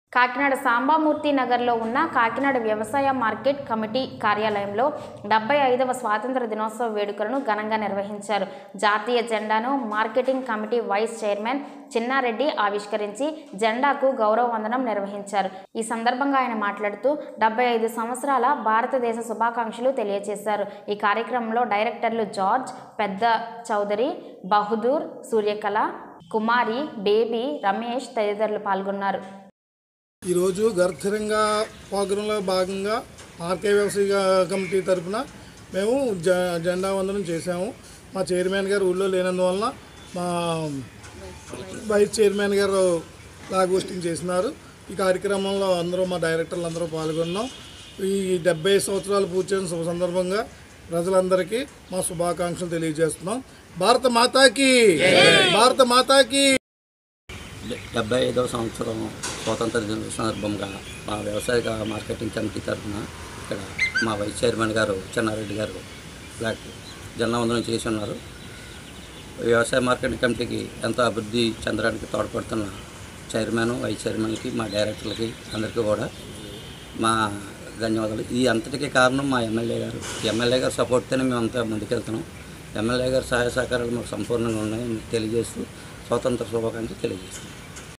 కాకినాడ సాంబామూర్తి నగర్లో ఉన్న కాకినాడ వ్యవసాయ మార్కెట్ కమిటీ కార్యాలయంలో డెబ్బై ఐదవ స్వాతంత్ర దినోత్సవ వేడుకలను ఘనంగా నిర్వహించారు జాతీయ జెండాను marketing committee vice chairman Chinnareddy ఆవిష్కరించి జెండాకు గౌరవ వందనం నిర్వహించారు ఈ సందర్భంగా ఆయన మాట్లాడుతూ డెబ్బై ఐదు సంవత్సరాల భారతదేశ శుభాకాంక్షలు తెలియజేశారు ఈ కార్యక్రమంలో డైరెక్టర్లు జార్జ్ పెద్ద చౌదరి బహదూర్ సూర్యకళ కుమారి బేబీ రమేష్ తదితరులు పాల్గొన్నారు ఈరోజు గర్భరంగా ప్రోగ్రాంలో భాగంగా ఆర్కే వ్యవసాయ కమిటీ తరఫున మేము జ జెండా వందనం చేశాము మా చైర్మన్ గారు ఊళ్ళో లేనందువలన మా వైస్ చైర్మన్ గారు లాగ్ హోస్టింగ్ చేసినారు ఈ కార్యక్రమంలో అందరూ మా డైరెక్టర్లు అందరూ పాల్గొన్నాం ఈ డెబ్బై సంవత్సరాలు పూర్తి చేసిన శుభ సందర్భంగా ప్రజలందరికీ మా శుభాకాంక్షలు తెలియజేస్తున్నాం భారత మాతాకి భారత మాతాకి డెబ్బై ఐదవ సంవత్సరం స్వాతంత్ర దిన సందర్భంగా మా వ్యవసాయ మార్కెటింగ్ కమిటీ తరఫున ఇక్కడ మా వైస్ చైర్మన్ గారు చెన్నారెడ్డి గారు బ్లాక్ జెండా వందనం చేసి ఉన్నారు వ్యవసాయ మార్కెటింగ్ కమిటీకి ఎంతో అభివృద్ధి చెందడానికి తోడ్పడుతున్న చైర్మన్ వైస్ చైర్మన్కి మా డైరెక్టర్లకి అందరికీ కూడా మా ధన్యవాదాలు ఈ అంతటికీ కారణం మా ఎమ్మెల్యే గారు ఎమ్మెల్యే గారు సపోర్ట్తోనే మేము అంతా ముందుకెళ్తున్నాం ఎమ్మెల్యే గారి సహాయ సహకారాలు మాకు సంపూర్ణంగా ఉన్నాయని తెలియజేస్తూ స్వాతంత్ర శుభాకాంక్షలు తెలియజేస్తున్నాం